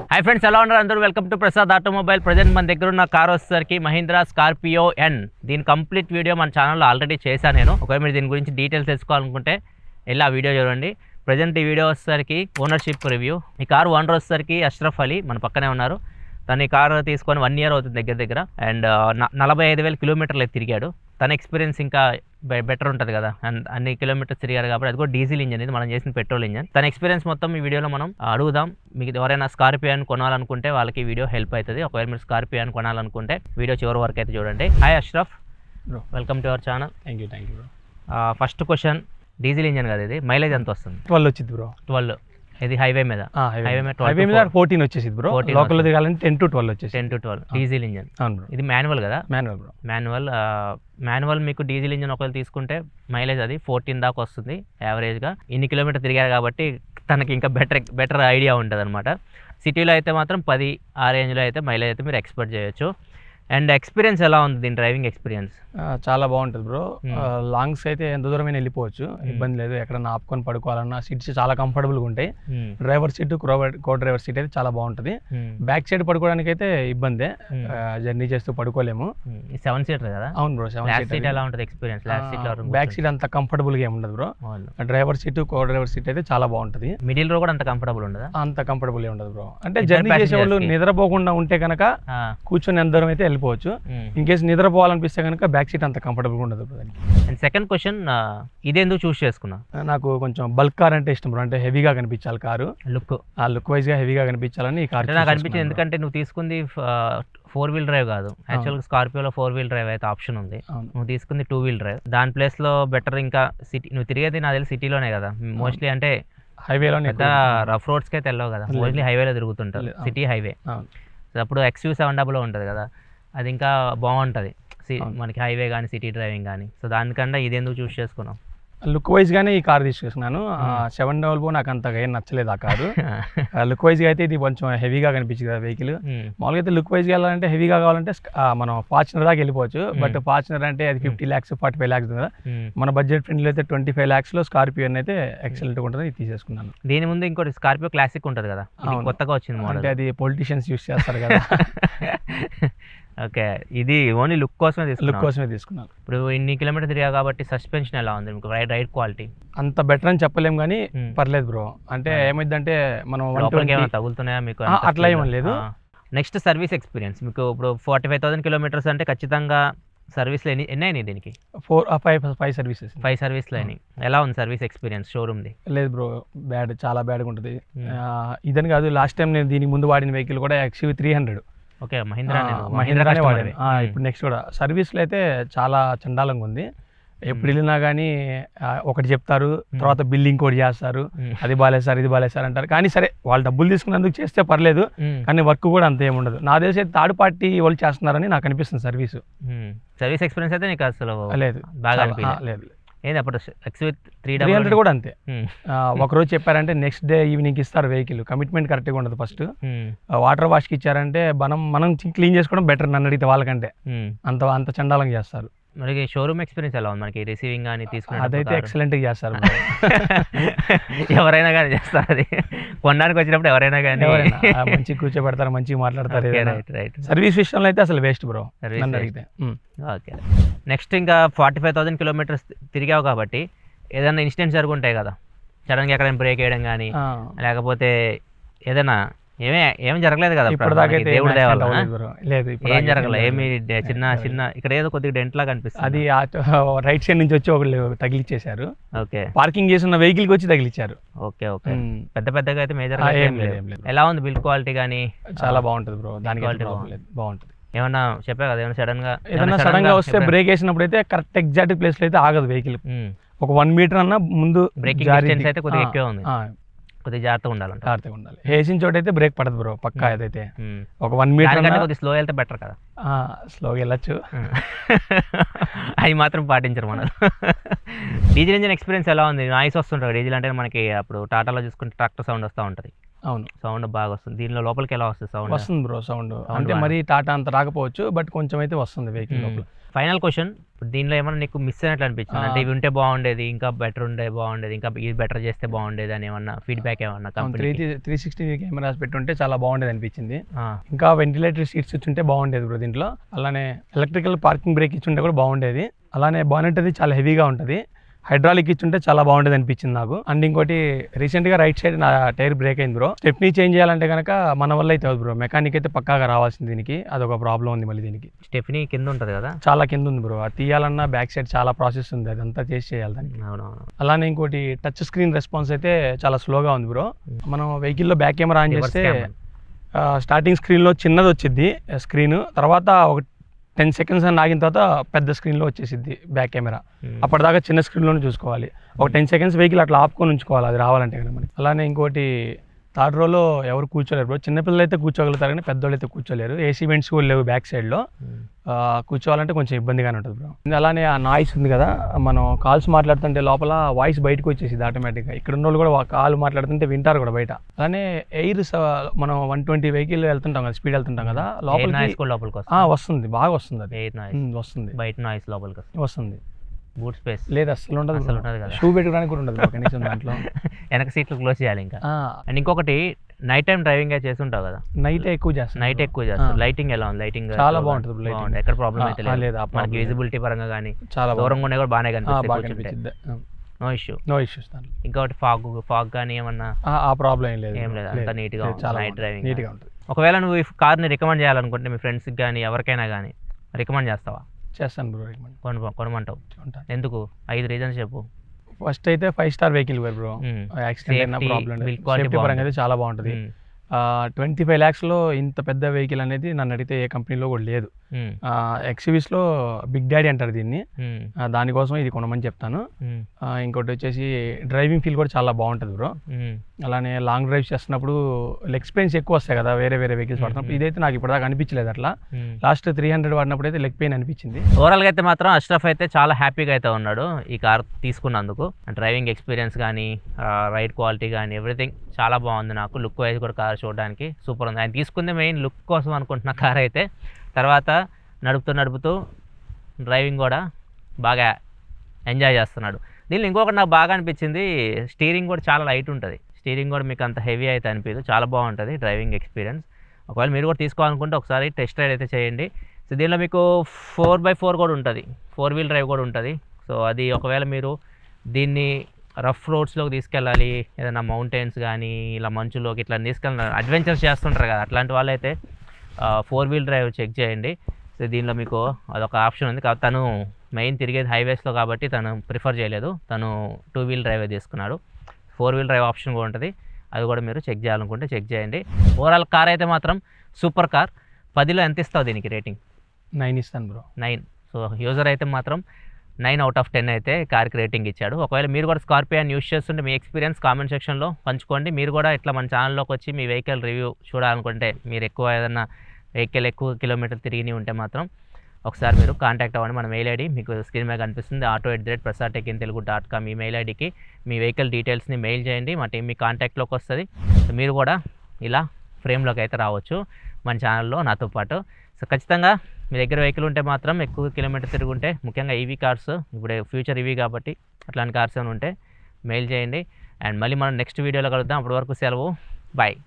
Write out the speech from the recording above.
Hi friends ఎలా ఉన్నారు అందరూ welcome to Prasad automobile present మన దగ్గర ఉన్న కార్ వచ్చేసరికి మహీంద్రా స్కార్పియో ఎన్ దీని కంప్లీట్ వీడియో మన ఛానల్లో ఆల్రెడీ చేశాను నేను ఒకవేళ మీరు దీని గురించి డీటెయిల్స్ తెలుసుకోవాలనుకుంటే వెళ్ళి ఆ వీడియో చూడండి ప్రజెంట్ ఈ వీడియో వచ్చేసరికి ఓనర్షిప్ రివ్యూ ఈ కార్ ఓనర్ వచ్చేసరికి అష్రఫ్ అలీ మన పక్కనే ఉన్నారు తను ఈ కార్ తీసుకొని వన్ ఇయర్ అవుతుంది దగ్గర దగ్గర అండ్ నలభై ఐదు వేల కిలోమీటర్లు అయితే తిరిగాడు తన ఎక్స్పీరియన్స్ ఇంకా బెటర్ ఉంటుంది కదా అండ్ అన్ని కిలోమీటర్స్ తిరిగాడు కాబట్టి అది కూడా డీజిల్ ఇంజన్ ఇది మనం చేసిన పెట్రోల్ ఇంజన్ తన ఎక్స్పీరియన్స్ మొత్తం ఈ వీడియోలో మనం అడుగుదాం మీకు ఎవరైనా స్కార్పియో అని కొనాలనుకుంటే వాళ్ళకి ఈ వీడియో హెల్ప్ అవుతుంది ఒకవేళ మీరు స్కార్పియో అని కొనాలనుకుంటే వీడియో చివరి వరకు అయితే చూడండి hi Ashraf bro welcome to our channel thank you thank you bro first question diesel engine కదా ఇది మైలేజ్ ఎంత వస్తుంది ట్వెల్వ్ వచ్చింది బ్రో ట్వెల్వ్ ఇది హైవే మీద Highway మీద 12 హైవే to మీద 4. ఫోర్టీన్ వచ్చేసి బ్రో 14 లోకల్ దిగాలంటే టెన్ టు ట్వెల్వ్ వచ్చేసి ten to twelve diesel engine అవును బ్రో ఇది మాన్యువల్ కదా మాన్యువల్ బ్రో మాన్యువల్ మాన్యువల్ మీకు డీజిల్ ఇంజిన్ ఒకవేళ తీసుకుంటే మైలేజ్ అది ఫోర్టీన్ దాకా వస్తుంది యావరేజ్గా ఇన్ని కిలోమీటర్ తిరిగారు కాబట్టి తనకి ఇంకా బెటర్ బెటర్ ఐడియా ఉంటుంది అనమాట సిటీలో అయితే మాత్రం పది ఆ రేంజ్లో అయితే మైలేజ్ అయితే మీరు ఎక్స్పెక్ట్ చేయొచ్చు అండ్ ఎక్స్పీరియన్స్ ఎలా ఉంది దీని డ్రైవింగ్ ఎక్స్పీరియన్స్ చాలా బాగుంటుంది బ్రో Hmm. లాంగ్స్ అయితే ఎంత దూరమైనా వెళ్ళిపోవచ్చు ఇబ్బంది లేదు ఎక్కడన్నా ఆపుకొని పడుకోవాలన్నా సీట్స్ చాలా కంఫర్టబుల్గా ఉంటాయి driver seat co driver seat అయితే చాలా బాగుంటుంది బ్యాక్ సైడ్ పడుకోవడానికి అయితే ఇబ్బందే జర్నీ చేస్తూ పడుకోలేము సెవెన్ సీటర్ కదా అవును bro seven last seat seat ఎలా ఉంటుంది experience last seat back seat అంత కంఫర్టబుల్గా ఏమి ఉండదు bro driver seat co driver seat అయితే చాలా బాగుంటుంది మిడిల్ రో కూడా అంత కంఫర్టబుల్ ఉండదా అంత కంఫర్టబుల్ ఏ ఉండదు బ్రో అంటే ఇద్దరు జర్నీ చేసే వాళ్ళు passengers కి. నిద్రపోకుండా ఉంటే కనుక కూర్చొని ఎంత దూరం అయితే వెళ్ళిపోవచ్చు ఇన్ కేసు నిద్రపోవాలనిపిస్తే కనుక బ్యాక్ సీట్ అంత కంఫర్టబుల్ ఉండదు బ్రో దానికి అండ్ సెకండ్ క్వశ్చన్ ఇది ఎందుకు చూస్ చేసుకున్నా నాకు కొంచెం బల్క్ కార్ అంటే ఇష్టం బ్రో అంటే హెవీగా కనిపించాలి కారు లుక్ ఆ లుక్ వైజ్ గా హెవీగా కనిపించాలని ఈ కార్ అంటే నాకు అనిపించింది ఎందుకంటే నువ్వు తీసుకుంది ఫోర్ వీల్ డ్రైవ్ కాదు యాక్చువల్గా స్కార్పియోలో ఫోర్ వీల్ డ్రైవ్ అయితే ఆప్షన్ ఉంది అవును నువ్వు తీసుకుంది టూ వీల్ డ్రైవ్ దాని ప్లేస్లో బెటర్ ఇంకా సిటీ నువ్వు తిరిగేది నాకు తెలిసి సిటీలోనే కదా మోస్ట్లీ అంటే హైవేలోనే పెద్ద రఫ్ రోడ్స్కి అయితే వెళ్ళవు కదా లేదు. మోస్ట్లీ హైవేలో తిరుగుతుంటారు లేదు, అవును. సిటీ హైవే అవును సో అప్పుడు ఎక్స్యూ సెవెన్ డబుల్ ఉంటుంది కదా అది ఇంకా బాగుంటుంది అవును. మనకి హైవే కానీ సిటీ డ్రైవింగ్ కానీ సో దానికన్నా ఇది ఎందుకు చూస్ చేసుకున్నావు లుక్ వైజ్ గానే ఈ కార్ తీసుకొస్తున్నాను సెవెన్ డబల్ బో నాకు అంతగా ఏం నచ్చలేదు ఆ కారు లుక్ వైజ్ గా అయితే ఇది కొంచెం హెవీగా కనిపించింది కదా వెహికల్ ఉమ్, మామూలుగా అయితే లుక్ వైజ్ వెళ్ళాలంటే హెవీగా కావాలంటే స్క- ఆ, మనం ఫార్చునర్ దాకా వెళ్ళిపోవచ్చు బట్ ఫార్చునర్ అంటే అది fifty lakhs forty five lakhs కదా ఉమ్. మన బడ్జెట్ ఫ్రెండ్లీ అయితే ట్వంటీ ఫైవ్ ల్యాక్స్లో స్కార్పియో అయితే ఎక్సలెంట్గా ఉంటుంది ఇది తీసేసుకున్నాను దీని ముందు ఇంకోటి స్కార్పియో క్లాసిక్ ఉంటుంది కదా ఇది అవును. కొత్తగా వచ్చింది అంటే మోడల్ అది పొలిటీషియన్స్ యూస్ చేస్తారు కదా ఓకే ఇది ఓన్లీ లుక్ కోసమే లుక్ తీసుకున్నాను కోసమే తీసుకున్నాను ఇప్పుడు ఇన్ని కిలోమీటర్ తిరిగా కాబట్టి సస్పెన్షన్ ఎలా ఉంది మీకు రైడ్ రైడ్ క్వాలిటీ అంత బెటర్ అని చెప్పలేం కానీ Hmm. పర్లేదు బ్రో అంటే ఏమైందంటే మనం వన్ లోపలికి ఏమైనా తగులుతున్నాయా మీకు ఆ, అట్లా ఏమీ లేదు. నెక్స్ట్ సర్వీస్ ఎక్స్పీరియన్స్ మీకు ఇప్పుడు ఫార్టీ ఫైవ్ థౌసండ్ కిలోమీటర్స్ అంటే ఖచ్చితంగా సర్వీస్లో ఎన్ని ఎన్ని అయినాయి దీనికి four five five services five సర్వీస్లో అయినాయి ఎలా ఉంది సర్వీస్ ఎక్స్పీరియన్స్ షోరూమ్ది లేదు బ్రో బ్యాడ్ చాలా బ్యాడ్గా ఉంటుంది Hmm. ఆ, ఇదని కాదు లాస్ట్ టైం నేను దీనికి ముందు వాడిన వెహికల్ కూడా XU three hundred okay Mahindra మహీంద్రానే వాడాను ఆ, ఇప్పుడు నెక్స్ట్ కూడా సర్వీస్లో అయితే చాలా చండాలంగా ఉంది ఎప్పుడు వెళ్ళినా కానీ ఆ, ఒకటి చెప్తారు తర్వాత బిల్ ఇంకోటి చేస్తారు అది బాగాలేదు సార్ ఇది బాగాలేదు సార్ అంటారు కానీ సరే వాళ్ళు డబ్బులు తీసుకున్నందుకు చేస్తే పర్లేదు కానీ వర్క్ కూడా అంత ఏముండదు నా తెలిసి థర్డ్ పార్టీ వాళ్ళు చేస్తున్నారని నాకు అనిపిస్తుంది సర్వీస్ సర్వీస్ ఎక్స్పీరియన్స్ అయితే నీకు అసలు లేదు బాగా చాలా- ఆ, అనిపించలేదు లేదు ఏంది అప్పుడు XV three three double hundred కూడా అంతే ఆ, ఒకరోజు చెప్పారంటే నెక్స్ట్ డే ఈవినింగ్ ఇస్తారు వెహికల్ కమిట్మెంట్ కరెక్ట్గా ఉండదు ఫస్ట్ వాటర్ వాష్కి ఇచ్చారంటే మనం మనం క్లీన్ చేసుకోవడం బెటర్ నన్ను అడిగితే వాళ్ళకంటే అంత అంత చండాలంగా చేస్తారు మరి షోరూమ్ ఎక్స్పీరియన్స్ ఎలా ఉంది మనకి రిసీవింగ్ కానీ తీసుకునే అదైతే ఎక్సలెంట్గా చేస్తారు bro. ఎవరైనా కానీ చేస్తారు అది కొనడానికి వచ్చినప్పుడు ఎవరైనా కానీ ఎవరైనా ఆ, మంచిగా కూర్చోబెడతారు మంచిగా మాట్లాడతారు ఏదైనా. రైట్ రైట్ సర్వీస్ విషయంలో అయితే అసలు వేస్ట్ బ్రో Service నన్ను waste. అడిగితే ఉమ్. ఓకే నెక్స్ట్ ఇంకా ఫార్టీ ఫైవ్ థౌసండ్ కిలోమీటర్స్ తిరిగావు కాబట్టి ఏదైనా ఇన్సిడెంట్స్ జరుగుంటాయి కదా సడన్గా ఎక్కడైనా బ్రేక్ వేయడం కానీ ఆ, లేకపోతే ఏదైనా ఏమే ఏం జరగలేదు కదా ఇప్పటిదాకా అయితే దేవుడు ఏం దయ accident వల్ల, అవ్వలేదు bro. లేదు ఏం ఇప్పటిదాకా అయితే జరగలేదు ఏం ఏమి జరగలేదు. డే- చిన్న చిన్న ఇక్కడ ఏదో కొద్దిగా డెంట్ లాగా అనిపిస్తుంది అది రైట్ సైడ్ నుంచి వచ్చి ఒకళ్ళు తగిలిచ్చేశారు ఓకే పార్కింగ్ చేసిన వెహికల్ కి వచ్చి తగిలిచ్చారు ఓకే ఓకే ఉమ్. పెద్ద పెద్దగా అయితే మేజర్ ఆ, ఏం లేదు, ఏం లేదు. ఎలా ఉంది బిల్ క్వాలిటీ కానీ చాలా బాగుంటుంది బ్రో దానికి quality ప్రాబ్లం లేదు బాగుంటుంది ఏమన్నా చెప్పా కదా ఏమైనా సడన్ గా ఏదైనా సడన్ గా వస్తే బ్రేక్ వేసినప్పుడు అయితే కరెక్ట్ ఎగ్జాక్ట్ ప్లేస్ లో అయితే ఆగదు వెహికల్ ఒక వన్ మీటర్ అన్న ముందు బ్రేకింగ్ జారి డిస్టెన్స్ దిగి- అయితే కొద్దిగా ఆ, ఎక్కువ ఉంది ఆ, కొద్దిగా జాగ్రత్తగా ఉండాలంట జాగ్రత్తగా ఉండాలి వేసిన చోట అయితే బ్రేక్ పడదు బ్రో పక్కా ఉమ్. ఏదైతే ఉమ్. ఒక వన్ మీటర్ దానికంటే కొద్దిగా స్లో వెళ్తే బెటర్ కదా స్లోగా వెళ్ళచ్చు అవి మాత్రం పాటించరు మనం డీజిల్ ఇంజిన్ ఎక్స్పీరియన్స్ ఎలా ఉంది నాయిస్ వస్తుంటుంది డీజిల్ అంటే మనకి అప్పుడు టాటాలో చూసుకుంటే ట్రాక్టర్ సౌండ్ వస్తూ ఉంటుంది అవును సౌండ్ బాగా వస్తుంది దీనిలో లోపలికి ఎలా వస్తుంది సౌండ్ వస్తుంది బ్రో సౌండ్ అంటే బాగా. మరి టాటా అంత రాకపోవచ్చు బట్ కొంచెం అయితే వస్తుంది వెహికల్ లోపల ఫైనల్ క్వశ్చన్ దీనిలో ఏమన్నా నీకు మిస్ అయినట్లు అనిపించింది ఆ. అంటే ఇవి ఉంటే బాగుండేది ఇంకా బెటర్ ఉండే బాగుండేది ఇంకా ఇది బెటర్ చేస్తే బాగుండేది అని ఏమన్నా ఫీడ్బ్యాక్ ఏమన్నా three company three sixty cameras పెట్టుంటే చాలా బాగుండేది అనిపించింది ఇంకా వెంటిలేటర్ సీట్స్ ఇచ్చుంటే బాగుండేది బ్రో దీంట్లో అలానే ఎలక్ట్రికల్ పార్కింగ్ బ్రేక్ ఇచ్చుంటే కూడా బాగుండేది అలానే బానెట్ అది చాలా హెవీగా ఉంటుంది హైడ్రాలిక్ ఇచ్చుంటే చాలా బాగుండేది అనిపించింది నాకు అండ్ ఇంకోటి రీసెంట్గా రైట్ సైడ్ నా టైర్ బ్రేక్ అయింది బ్రో స్టెప్నీ చేంజ్ చేయాలంటే కనుక మన వల్ల అయితే అవుతుంది బ్రో మెకానిక్ అయితే పక్కాగా రావాల్సింది దీనికి అదొక ప్రాబ్లం ఉంది మళ్ళీ దీనికి స్టెఫినీ కింద ఉంటుంది కదా చాలా కింద ఉంది బ్రో అది తీయాలన్నా బ్యాక్ సైడ్ చాలా ప్రాసెస్ ఉంది అదంతా చేసి చేయాలి దానికి అవునవును అలానే ఇంకోటి టచ్ స్క్రీన్ రెస్పాన్స్ అయితే చాలా స్లోగా ఉంది బ్రో మనం వెహికల్లో బ్యాక్ కెమెరా ఆన్ Reverse చేస్తే camera. ఆ, స్టార్టింగ్ స్క్రీన్లో చిన్నది వచ్చింది స్క్రీన్ తర్వాత ఒక టెన్ సెకండ్స్ అని ఆగిన తర్వాత పెద్ద స్క్రీన్లో వచ్చేసిద్ది బ్యాక్ కెమెరా Hmm. అప్పటిదాకా చిన్న స్క్రీన్లోనే చూసుకోవాలి ఒక టెన్ సెకండ్స్ వెహికల్ అట్లా ఆపుకొని ఉంచుకోవాలి అది రావాలంటే కనుక మనకి అలానే ఇంకోటి థర్డ్ రోలో ఎవరు కూర్చోలేరు బ్రో చిన్నపిల్లలు అయితే కూర్చోగలుగుతారు కానీ పెద్దోళ్ళు అయితే కూర్చోలేరు ఏసీ వెంట్స్ కూడా లేవు బ్యాక్ సైడ్లో Hmm. కూర్చోవాలంటే కొంచెం ఇబ్బందిగానే ఉంటుంది బ్రో అలానే ఆ నాయిస్ ఉంది కదా మనం కాల్స్ మాట్లాడుతుంటే లోపల వాయిస్ బయటకు వచ్చేసింది ఆటోమేటిక్గా ఇక్కడ ఉన్న వాళ్ళు కూడా వా- కాల్ మాట్లాడుతుంటే వింటారు కూడా బయట అలానే ఎయిర్ మనం వన్ ట్వంటీ వెహికల్ వెళ్తుంటాం కదా స్పీడ్ వెళ్తుంటాం కదా ఎయిర్ లోపలికి నాయిస్ కూడా లోపలికి ఆ, వస్తుంది వస్తుంది బాగా వస్తుంది అది ఎయిర్ నాయిస్ ఉమ్, వస్తుంది బయట నాయిస్ లోపలికి వస్తుంది వస్తుంది బూట్ స్పేస్ లేదు అస్సలు ఉండదు అస్సలు ఉండదు కదా. షూ పెట్టుకోవడానికి కూడా ఉండదు bro కనీసం దాంట్లో వెనక సీట్లు క్లోజ్ చేయాలి ఇంకా అండ్ ఇంకొకటి నైట్ టైం డ్రైవింగ్ చేస్తుంటావు కదా నైట్ ఎక్కువ చేస్తాను నైట్ ఎక్కువ చేస్తావు లైటింగ్ ఎలా ఉంది లైటింగ్ చాలా బాగుంటుంది lighting. ఎక్కడ ప్రాబ్లం ఆ, అయితే ఆ, లేదు లేదు, ఆ మనకి problem లేదు. విజిబిలిటీ పరంగా కానీ చాలా దూరంగా ఉండే కూడా బాగానే బాగా కనిపిస్తుంది కనిపించింది నో ఇష్యూ నో ఇష్యూస్ దాంట్లో ఇంకొకటి ఫాగ్ ఫాగ్ కానీ ఏమన్నా ఆ, ఆ ప్రాబ్లం ఏం లేదు ఏం లేదు, అంతా neat గా ఉంది. చాలా Night driving. నీట్గా ఉంటుంది ఒకవేళ నువ్వు ఈ కార్ని రికమెండ్ చేయాలనుకుంటే మీ ఫ్రెండ్స్కి కానీ ఎవరికైనా కానీ రికమెండ్ చేస్తావా చేస్తాను బ్రో రికమెండ్ కొన కొనమంటావు ఉంటాను ఎందుకు ఐదు రీజన్స్ చెప్పు ఫస్ట్ అయితే five star vehicle bro hmm. Accident అయినా Safety, problem build quality safety పరంగా బాగుంటుంది. అయితే చాలా బాగుంటుంది మ్మ్. ట్వంటీ ఫైవ్ ల్యాక్స్లో ఇంత పెద్ద వెహికల్ అనేది నన్ను అడిగితే ఏ కంపెనీలో కూడా లేదు మ్మ్. ఎక్సివిస్లో బిగ్ డాడీ అంటారు దీన్ని మ్మ్. ఆ, దానికోసం ఇది కొనమని చెప్తాను మ్మ్. ఆ, ఇంకోటి వచ్చేసి డ్రైవింగ్ ఫీల్ కూడా చాలా బాగుంటుంది బ్రో మ్మ్. అలానే లాంగ్ డ్రైవ్స్ చేస్తున్నప్పుడు లెగ్ స్పెయిన్స్ ఎక్కువ వస్తాయి కదా వేరే వేరే వెహికల్స్ పడుతున్నప్పుడు ఇదైతే నాకు ఇప్పటిదాకా అనిపించలేదు అట్లా మ్మ్. లాస్ట్ త్రీ హండ్రెడ్ వాడినప్పుడు అయితే లెగ్ పెయిన్ అనిపించింది ఓవరాల్గా అయితే మాత్రం అష్రఫ్ అయితే చాలా హ్యాపీగా అయితే ఉన్నాడు ఈ కార్ తీసుకున్నందుకు డ్రైవింగ్ ఎక్స్పీరియన్స్ కానీ రైడ్ క్వాలిటీ కానీ ఎవ్రీథింగ్ చాలా బాగుంది నాకు లుక్ వైజ్ కూడా కార్ చూడడానికి సూపర్ ఉంది ఆయన తీసుకుంది మెయిన్ లుక్ కోసం అనుకుంటున్న కార్ అయితే తర్వాత నడుపుతూ నడుపుతూ డ్రైవింగ్ కూడా బాగా ఎంజాయ్ చేస్తున్నాడు దీనిలో ఇంకొకటి నాకు బాగా అనిపించింది స్టీరింగ్ కూడా చాలా లైట్ ఉంటుంది స్టీరింగ్ కూడా మీకు అంత హెవీ అయితే అనిపించదు చాలా బాగుంటుంది డ్రైవింగ్ ఎక్స్పీరియన్స్ ఒకవేళ మీరు కూడా తీసుకోవాలనుకుంటే ఒకసారి టెస్ట్ రైడ్ అయితే చేయండి సో దీనిలో మీకు ఫోర్ బై ఫోర్ కూడా ఉంటుంది ఫోర్ వీల్ డ్రైవ్ కూడా ఉంటుంది సో అది ఒకవేళ మీరు దీన్ని రఫ్ రోడ్స్లోకి తీసుకెళ్ళాలి ఏదైనా మౌంటైన్స్ కానీ ఇలా మంచులోకి ఇట్లా తీసుకెళ్ళాలి అడ్వెంచర్స్ చేస్తుంటారు కదా అట్లాంటి వాళ్ళైతే ఫోర్ వీల్ డ్రైవ్ చెక్ చేయండి సో దీనిలో మీకు అదొక ఆప్షన్ ఉంది కాబట్టి తను మెయిన్ తిరిగేది హైవేస్లో కాబట్టి తను ప్రిఫర్ చేయలేదు తను టూ వీల్ డ్రైవ్ తీసుకున్నాడు ఫోర్ వీల్ డ్రైవ్ ఆప్షన్ కూడా ఉంటుంది అది కూడా మీరు చెక్ చేయాలనుకుంటే చెక్ చేయండి ఓవరాల్ కార్ అయితే మాత్రం సూపర్ కార్ పదిలో ఎంత ఇస్తావు దీనికి రేటింగ్ నైన్ ఇస్తాను బ్రో నైన్ సో యూజర్ అయితే మాత్రం నైన్ అవుట్ ఆఫ్ టెన్ అయితే కార్కి రేటింగ్ ఇచ్చాడు ఒకవేళ మీరు కూడా స్కార్పియోని యూస్ చేస్తుంటే మీ ఎక్స్పీరియన్స్ కామెంట్ సెక్షన్లో పంచుకోండి మీరు కూడా ఇట్లా మన ఛానల్లోకి వచ్చి మీ వెహికల్ రివ్యూ చూడాలనుకుంటే మీరు ఎక్కువ ఏదైనా వెహికల్ ఎక్కువ కిలోమీటర్ తిరిగి ఉంటే మాత్రం ఒకసారి మీరు కాంటాక్ట్ అవ్వండి మన మెయిల్ ఐడి మీకు స్క్రీన్ మీద కనిపిస్తుంది auto at the rate Prasad tech in Telugu dot com e mail ఐడికి మీ వెహికల్ డీటెయిల్స్ని మెయిల్ చేయండి మా టీం మీ కాంటాక్ట్లోకి వస్తుంది సో మీరు కూడా ఇలా ఫ్రేమ్లోకి అయితే రావచ్చు మన ఛానల్లో నాతో పాటు సో ఖచ్చితంగా మీ దగ్గర వెహికల్ ఉంటే మాత్రం ఎక్కువ కిలోమీటర్ తిరుగుంటే ముఖ్యంగా ఈవీ కార్స్ ఇప్పుడు ఫ్యూచర్ ఈవీ కాబట్టి అట్లాంటి కార్స్ ఏమైనా ఉంటే మెయిల్ చేయండి అండ్ మళ్ళీ మనం నెక్స్ట్ వీడియోలో కలుద్దాం అప్పటి వరకు సెలవు బాయ్